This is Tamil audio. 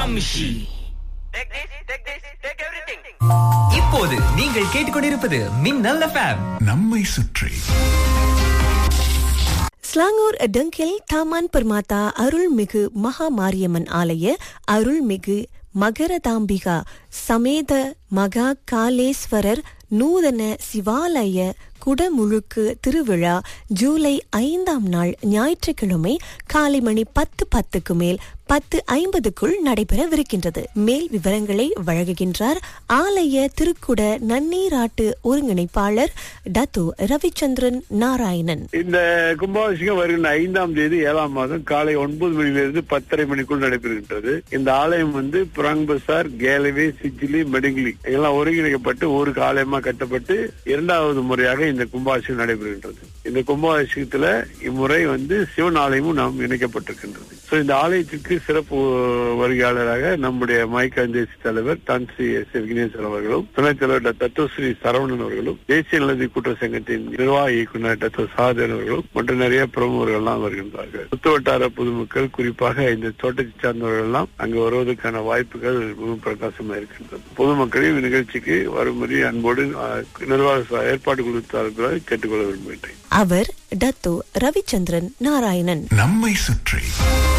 Kamshi. Take this, take this, take everything. இப்போது நீங்கள் கேட்டுக்கொண்டிருப்பது மின்னல் எஃப்எம் நம்மை சுற்றி ஸ்லாங்கூர் டங்கில் தாமான் பர்மாத்தா அருள்மிகு மகா மாரியம்மன் ஆலய அருள்மிகு மகரதாம்பிகா சமேத மகா காலேஸ்வரர் நூதன சிவாலய குடமுழுக்கு திருவிழா ஜூலை ஐந்தாம் நாள் ஞாயிற்றுக்கிழமை காலை மணி பத்து பத்துக்கு மேல் பத்து ஐம்பதுக்குள் நடைபெறவிருக்கின்றது மேல் விவரங்களை வழங்குகின்றார் ஆலய திருக்குட நன்னீராட்டு ஒருங்கிணைப்பாளர் டத்து ரவிச்சந்திரன் நாராயணன் இந்த கும்பாபிஷேகம் வருகின்ற ஐந்தாம் தேதி ஏழாம் மாதம் காலை ஒன்பது மணியிலிருந்து பத்தரை மணிக்குள் நடைபெறுகின்றது இந்த ஆலயம் வந்து புராங் பசார் கேலவே சிச்சிலி மெடிங்கிலி எல்லாம் ஒருங்கிணைக்கப்பட்டு ஒரு ஆலயமா கட்டப்பட்டு இரண்டாவது முறையாக இந்த கும்பாபிஷேகம் நடைபெறுகின்றது இந்த கும்பாபிஷேகத்துல இம்முறை வந்து சிவன் ஆலயமும் நாம் இணைக்கப்பட்டிருக்கின்றது சோ இந்த ஆலயத்திற்கு சிறப்பு வருகையாளராக நம்முடைய மைக்கேல் தேசிய தலைவர் தான் ஸ்ரீ எஸ் விக்னேஸ்வர் அவர்களும் துணைத் தலைவர் டாக்டர் தத்துவஸ்ரீ சரவணன் அவர்களும் தேசிய நலதி கூட்டுறவு சங்கத்தின் நிர்வாக இயக்குநர் டாக்டர் சாதன் அவர்களும் மற்றும் நிறைய பிரமுகர்கள் எல்லாம் வருகின்றார்கள் சுத்து வட்டார பொதுமக்கள் குறிப்பாக இந்த தோட்டத்தை சார்ந்தவர்கள் எல்லாம் அங்கு வருவதற்கான வாய்ப்புகள் மிகவும் பிரகாசமா இருக்கின்றது பொதுமக்களையும் நிகழ்ச்சிக்கு வரும்படி அன்போடு அஹ், நிர்வாக ஏற்பாடு குழு கேட்டுக்கொள்ள விரும்புகின்றேன் அவர் டத்து ரவிச்சந்திரன் நாராயணன் நம்மை சுற்றி